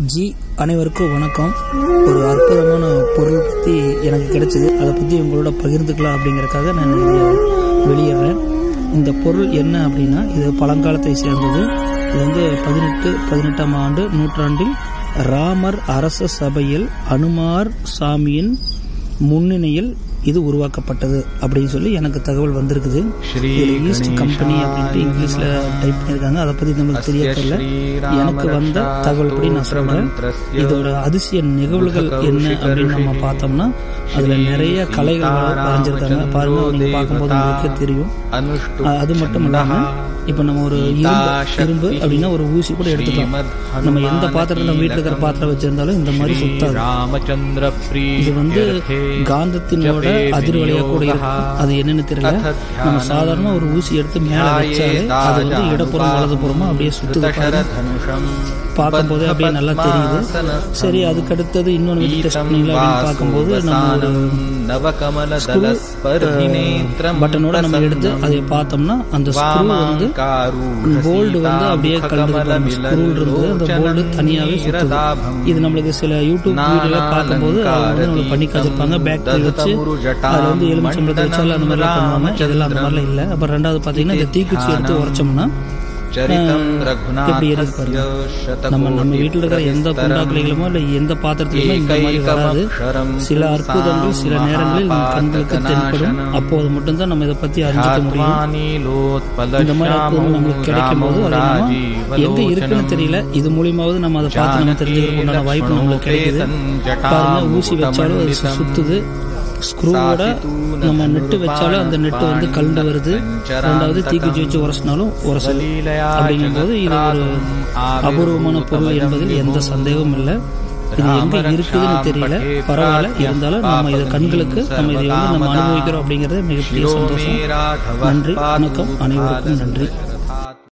G அனைவருக்கும் வணக்கம் ஒரு அற்புதமான பொருள் பற்றி எனக்கு கிடைச்சது அதை பற்றி உங்களோட பகிர்ந்துக்கலாம் அப்படிங்கறதுக்காக நான் இதை வெளியிடுறேன் இந்த பொருள் என்ன அப்படின்னா இது பழங்காலத்தை சேர்ந்தது இது வந்து பதினெட்டு பதினெட்டாம் ஆண்டு நூற்றாண்டில் ராமர் அரச சபையில் அனுமார் சாமியின் முன்னிலையில் இது உருவாக்கப்பட்டது அப்படின்னு சொல்லி எனக்கு தகவல் வந்திருக்குது இதுல ஈஸ்ட் கம்பெனி அப்படின்ட்டு இங்கிலீஷ்ல டைப் பண்ணியிருக்காங்க அதை பத்தி நம்மளுக்கு தெரிய தெரியல எனக்கு வந்த தகவல் படி நான் சொல்றேன் இதோட அதிசய நிகழ்வுகள் என்ன அப்படின்னு நம்ம பார்த்தோம்னா அதுல நிறைய கலைகள் வரைஞ்சிருக்காங்க பாருங்க நீங்க பார்க்கும்போது உங்களுக்கே தெரியும் அஹ் அது மட்டும் இல்லாம இப்ப நம்ம ஒரு இரும்பு இரும்பு அப்படின்னா ஒரு ஊசி கூட எடுத்துக்கலாம் நம்ம எந்த பாத்திரத்துல நம்ம வீட்டுல இருக்கிற பாத்திரம் வச்சிருந்தாலும் இந்த மாதிரி சுத்தாது ராமச்சந்திர இது வந்து காந்தத்தினோட அதிர்வலையா கூட இருக்கும் அது என்னன்னு தெரியல நம்ம சாதாரண ஒரு ஊசி எடுத்து மேல வச்சாலே அது வந்து இடப்புறம் வலதுபுறமா அப்படியே சுத்துது பாருங்க பார்க்கும்போது அப்படியே நல்லா தெரியுது சரி அதுக்கு அடுத்தது இன்னொன்று வச்சு டெஸ்ட் பண்ணீங்களா அப்படின்னு பார்க்கும்போது நம்ம ஒரு பட்டனோட நம்ம எடுத்து அதை பார்த்தோம்னா அந்த ஸ்க்ரூ வந்து போல்டு வந்து அப்படியே கலந்து ஸ்க்ரூல் இருந்து அந்த போல்டு தனியாவே சுத்துது இது நம்மளுக்கு சில யூடியூப் வீடியோல பார்க்கும்போது அவங்க வந்து நம்மளுக்கு பண்ணி காமிச்சிருப்பாங்க பேட்டரி வச்சு அதுல வந்து எலுமிச்சம்பளத்தை வச்சாலும் அந்த மாதிரிலாம் பண்ணுவாங்க இதெல்லாம் அந்த மாதிரிலாம் இல்லை அப்புறம் ரெண்டாவது பார்த்தீங்கன்னா இந்த தீக்குச்சி எடுத்து உரைச்சோம்னா எப்படி எரியுது பாருங்க நம்ம நம்ம வீட்டில் இருக்கிற எந்த குண்டாக்கலைகளுமோ இல்லை எந்த பாத்திரத்திலுமோ இந்த மாதிரி வராது சில அற்புதங்கள் சில நேரங்களில் நம் கண்களுக்கு தென்படும் அப்போது மட்டும்தான் நம்ம இதை பத்தி அறிஞ்சிக்க முடியும் இந்த மாதிரி அற்புதங்கள் நம்மளுக்கு கிடைக்கும் போது அதை நம்ம எங்க இருக்குன்னு தெரியல இது மூலியமாவது நம்ம அதை பார்த்து நம்ம தெரிஞ்சுக்கிறதுக்கு உண்டான வாய்ப்பு நம்மளுக்கு கிடைக்குது பாருங்க ஊசி வச்சாலும் அது சுத்துது ஸ்க்ரூவோட நம்ம நெட்டு வச்சாலும் அந்த நெட்டு வந்து கலந்து வருது ரெண்டாவது தீக்குச்சி வச்சு உரசினாலும் உரசல் அப்படிங்கும்போது இது ஒரு அபூர்வமான பொருள் என்பதில் எந்த சந்தேகமும் இல்லை இது எங்க இருக்குதுன்னு தெரியல பரவாயில்ல இருந்தாலும் நம்ம இதை கண்களுக்கு நம்ம இதை வந்து நம்ம அனுபவிக்கிறோம் அப்படிங்கறது மிகப்பெரிய சந்தோஷம் நன்றி வணக்கம் அனைவருக்கும் நன்றி